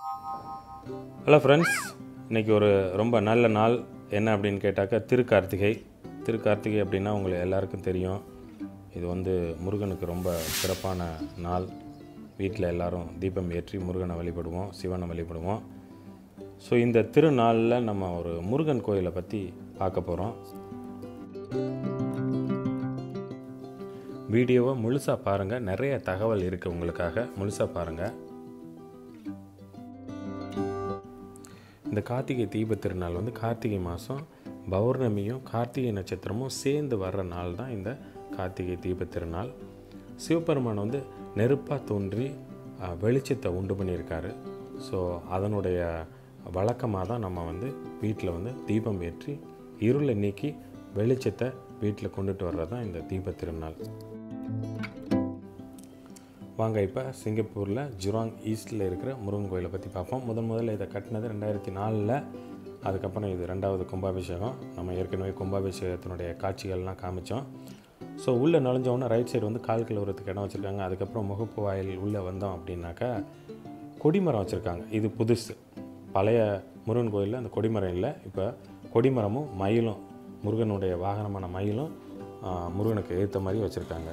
hello friends இன்றைக்கி ஒரு ரொம்ப நல்ல நாள் என்ன அப்படின்னு கேட்டாக்கா திருக்கார்த்திகை திருக்கார்த்திகை அப்படின்னா உங்களுக்கு எல்லாருக்கும் தெரியும் இது வந்து முருகனுக்கு ரொம்ப சிறப்பான நாள் வீட்டில் எல்லாரும் தீபம் ஏற்றி முருகனை வழிபடுவோம் சிவனை வழிபடுவோம் ஸோ இந்த திருநாளில் நம்ம ஒரு முருகன் கோயிலை பற்றி பார்க்க போகிறோம் வீடியோவை முழுசாக பாருங்கள் நிறைய தகவல் இருக்குது உங்களுக்காக முழுசாக பாருங்கள் இந்த கார்த்திகை தீப திருநாள் வந்து கார்த்திகை மாதம் பௌர்ணமியும் கார்த்திகை நட்சத்திரமும் சேர்ந்து வர்ற நாள் தான் இந்த கார்த்திகை தீப திருநாள் சிவபெருமான் வந்து நெருப்பாக தோன்றி அஹ், வெளிச்சத்தை உண்டு பண்ணியிருக்காரு ஸோ அதனுடைய வழக்கமாக தான் நம்ம வந்து வீட்டில் வந்து தீபம் ஏற்றி இருளை நீக்கி வெளிச்சத்தை வீட்டில் கொண்டுட்டு வர்றது தான் இந்த தீப திருநாள் வாங்க இப்போ சிங்கப்பூரில் ஜுராங் ஈஸ்டில் இருக்கிற முருகன் கோயிலை பற்றி பார்ப்போம் முதன் முதல்ல இதை கட்டினது ரெண்டாயிரத்தி நாலில் அதுக்கப்புறம் இது ரெண்டாவது கும்பாபிஷேகம் நம்ம ஏற்கனவே கும்பாபிஷேகத்தினுடைய காட்சிகள்லாம் காமிச்சோம் ஸோ உள்ளே நுழைஞ்ச உடனே ரைட் சைடு வந்து கால் கிலோவரத்துக்கு இடம் வச்சுருக்காங்க அதுக்கப்புறம் முகப்பு வாயில் உள்ளே வந்தோம் அப்படின்னாக்கா கொடிமரம் வச்சுருக்காங்க இது புதுசு பழைய முருகன் கோயிலில் அந்த கொடிமரம் இல்லை இப்போ கொடிமரமும் மயிலும் முருகனுடைய வாகனமான மயிலும் ஆ, முருகனுக்கு ஏற்ற மாதிரி வச்சுருக்காங்க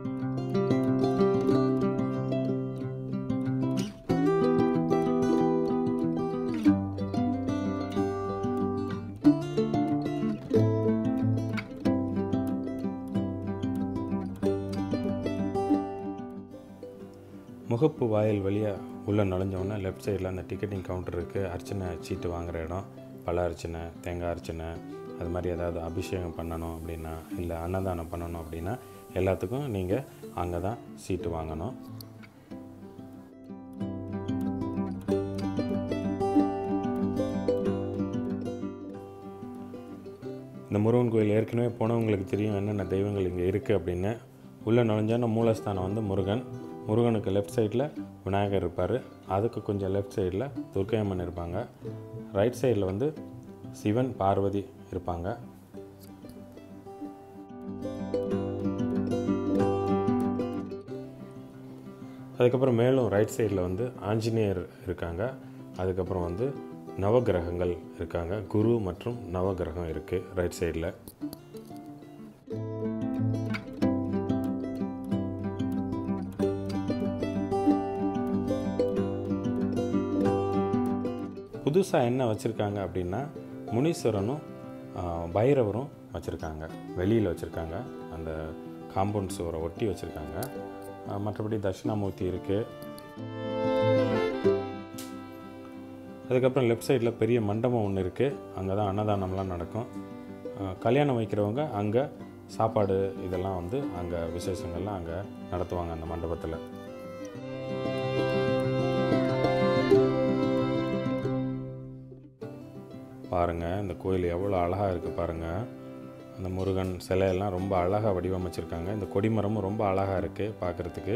முகப்பு வாயில் வழியாக உள்ளே நுழைஞ்சோடனே லெஃப்ட் சைடில் அந்த டிக்கெட்டிங் கவுண்டர் இருக்குது அர்ச்சனை சீட்டு வாங்குற இடம் பல அர்ச்சனை தேங்காய் அர்ச்சனை அது மாதிரி ஏதாவது அபிஷேகம் பண்ணணும் அப்படின்னா இல்லை அன்னதானம் பண்ணணும் அப்படின்னா எல்லாத்துக்கும் நீங்கள் அங்கே தான் சீட்டு வாங்கணும் இந்த முருகன் கோயில் ஏற்கனவே போனவங்களுக்கு தெரியும் என்னென்ன தெய்வங்கள் இங்கே இருக்குது அப்படின்னு உள்ளே நுழைஞ்சோன்னா மூலஸ்தானம் வந்து முருகன் முருகனுக்கு லெஃப்ட் சைடில் விநாயகர் இருப்பார் அதுக்கு கொஞ்சம் லெஃப்ட் சைடில் துர்க்கை அம்மன் இருப்பாங்க ரைட் சைடில் வந்து சிவன் பார்வதி இருப்பாங்க அதுக்கப்புறம் மேலும் ரைட் சைடில் வந்து ஆஞ்சநேயர் இருக்காங்க அதுக்கப்புறம் வந்து நவகிரகங்கள் இருக்காங்க குரு மற்றும் நவகிரகம் இருக்குது ரைட் சைடில் புதுசாக என்ன வச்சுருக்காங்க அப்படின்னா முனீஸ்வரனும் ஆ, பைரவரும் வச்சுருக்காங்க வெளியில் வச்சுருக்காங்க அந்த காம்பவுண்ட் சுவரை ஒட்டி வச்சுருக்காங்க மற்றபடி தட்சிணாமூர்த்தி இருக்குது அதுக்கப்புறம் லெஃப்ட் சைடில் பெரிய மண்டபம் ஒன்று இருக்குது அங்கே தான் அன்னதானம்லாம் நடக்கும் ஆ, கல்யாணம் வைக்கிறவங்க அங்கே சாப்பாடு இதெல்லாம் வந்து அங்கே விசேஷங்கள்லாம் அங்கே நடத்துவாங்க அந்த மண்டபத்தில் பாருங்கள் இந்த கோயில் எவ்வளோ அழகாக இருக்குது பாருங்கள் அந்த முருகன் சிலையெல்லாம் ரொம்ப அழகாக வடிவமைச்சிருக்காங்க இந்த கொடிமரமும் ரொம்ப அழகாக இருக்குது பார்க்குறதுக்கு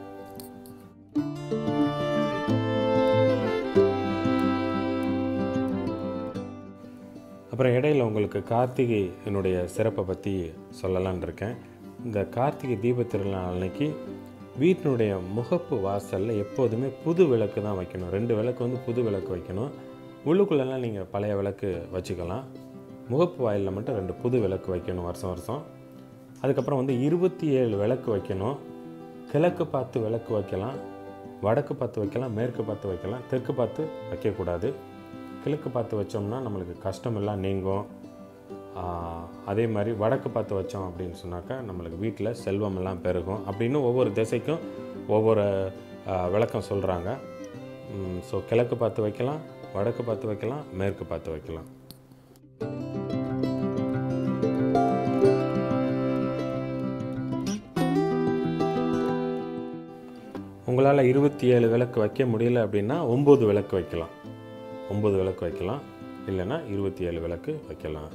அப்புறம் இடையில உங்களுக்கு கார்த்திகை என்னுடைய சிறப்பை பற்றி சொல்லலாம்னு இருக்கேன் இந்த கார்த்திகை தீப திருநாள் அன்னைக்கு வீட்டினுடைய முகப்பு வாசலில் எப்போதுமே புது விளக்கு தான் வைக்கணும் ரெண்டு விளக்கு வந்து புது விளக்கு வைக்கணும் உள்ளுக்குள்ளெல்லாம் நீங்கள் பழைய விளக்கு வச்சுக்கலாம் முகப்பு வாயிலில் மட்டும் ரெண்டு புது விளக்கு வைக்கணும் வருஷம் வருஷம் அதுக்கப்புறம் வந்து இருபத்தி ஏழு விளக்கு வைக்கணும் கிழக்கு பார்த்து விளக்கு வைக்கலாம் வடக்கு பார்த்து வைக்கலாம் மேற்கு பார்த்து வைக்கலாம் தெற்கு பார்த்து வைக்கக்கூடாது கிழக்கு பார்த்து வச்சோம்னா நம்மளுக்கு கஷ்டம் எல்லாம் நீங்கும் ஆஹ், அதே மாதிரி வடக்கு பார்த்து வச்சோம் அப்படின்னு சொன்னாக்கா நம்மளுக்கு வீட்டில் செல்வம் எல்லாம் பெருகும் அப்படின்னு ஒவ்வொரு திசைக்கும் ஒவ்வொரு ஆஹ், விளக்கம் சொல்கிறாங்க ஸோ கிழக்கு பார்த்து வைக்கலாம் வடக்கு பார்த்து வைக்கலாம் மேற்கு பார்த்து வைக்கலாம் உங்களால் இருபத்தி ஏழு விளக்கு வைக்க முடியல அப்படின்னா ஒம்பது விளக்கு வைக்கலாம் ஒம்பது விளக்கு வைக்கலாம் இல்லைன்னா இருபத்தி ஏழு விளக்கு வைக்கலாம்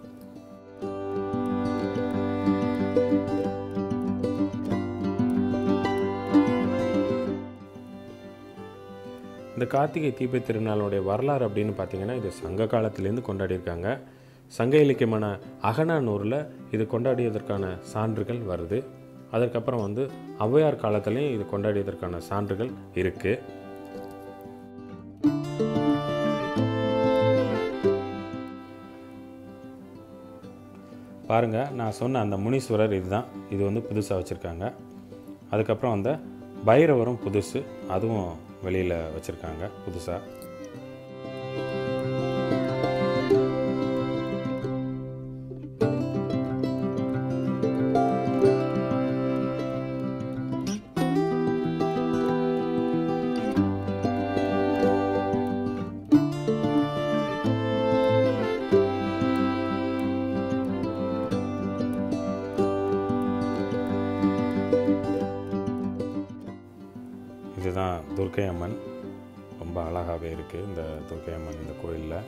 இந்த கார்த்திகை தீப திருநாளுடைய வரலாறு அப்படின்னு பார்த்தீங்கன்னா இது சங்க காலத்திலேருந்து கொண்டாடியிருக்காங்க சங்க இலக்கியமான அகநானூரில் இது கொண்டாடியதற்கான சான்றுகள் வருது அதற்கப்புறம் வந்து ஔவையார் காலத்துலேயும் இது கொண்டாடியதற்கான சான்றுகள் இருக்குது பாருங்கள் நான் சொன்ன அந்த முனீஸ்வரர் இதுதான் இது வந்து புதுசாக வச்சுருக்காங்க அதுக்கப்புறம் அந்த பைரவரும் புதுசு அதுவும் வெளியில் வச்சுருக்காங்க புதுசாக இதுதான் துர்க்கை அம்மன் ரொம்ப அழகாகவே இருக்குது இந்த துர்க்கை அம்மன் இந்த கோயிலில்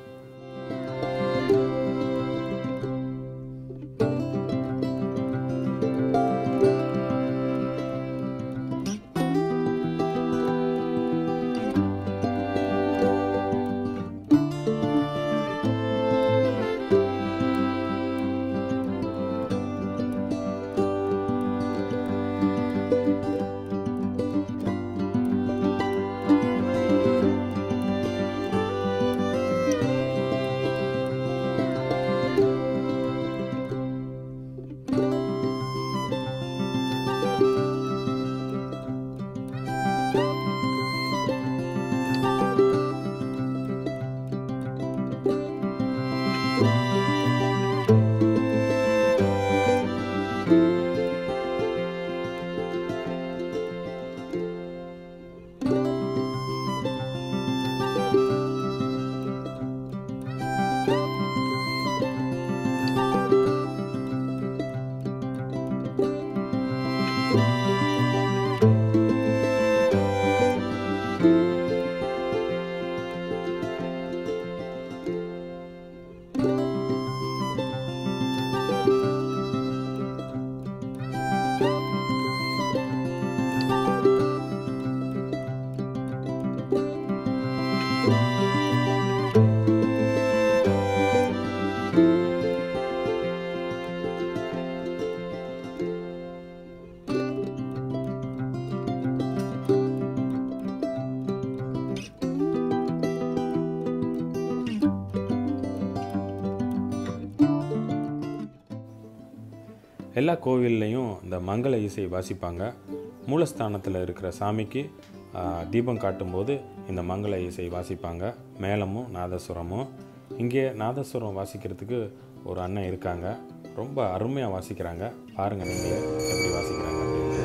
எல்லா கோவில்லையும் இந்த மங்கள இசை வாசிப்பாங்க மூலஸ்தானத்தில் இருக்கிற சாமிக்கு ஆ, தீபம் காட்டும்போது இந்த மங்கள இசை வாசிப்பாங்க மேளமும் நாதஸ்வரமும் இங்கே நாதஸ்வரம் வாசிக்கிறதுக்கு ஒரு அண்ணன் இருக்காங்க ரொம்ப அருமையாக வாசிக்கிறாங்க பாருங்கள் நீங்களே எப்படி வாசிக்கிறாங்க அப்படின்ட்டு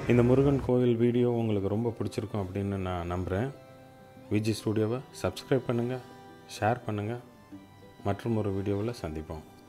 இந்த முருகன் கோவில் வீடியோ உங்களுக்கு ரொம்ப பிடிச்சிருக்கும் அப்படின்னு நான் நம்புகிறேன் விஜி ஸ்டூடியோவை சப்ஸ்கிரைப் பண்ணுங்கள் ஷேர் பண்ணுங்கள் மற்றும் ஒரு வீடியோவில் சந்திப்போம்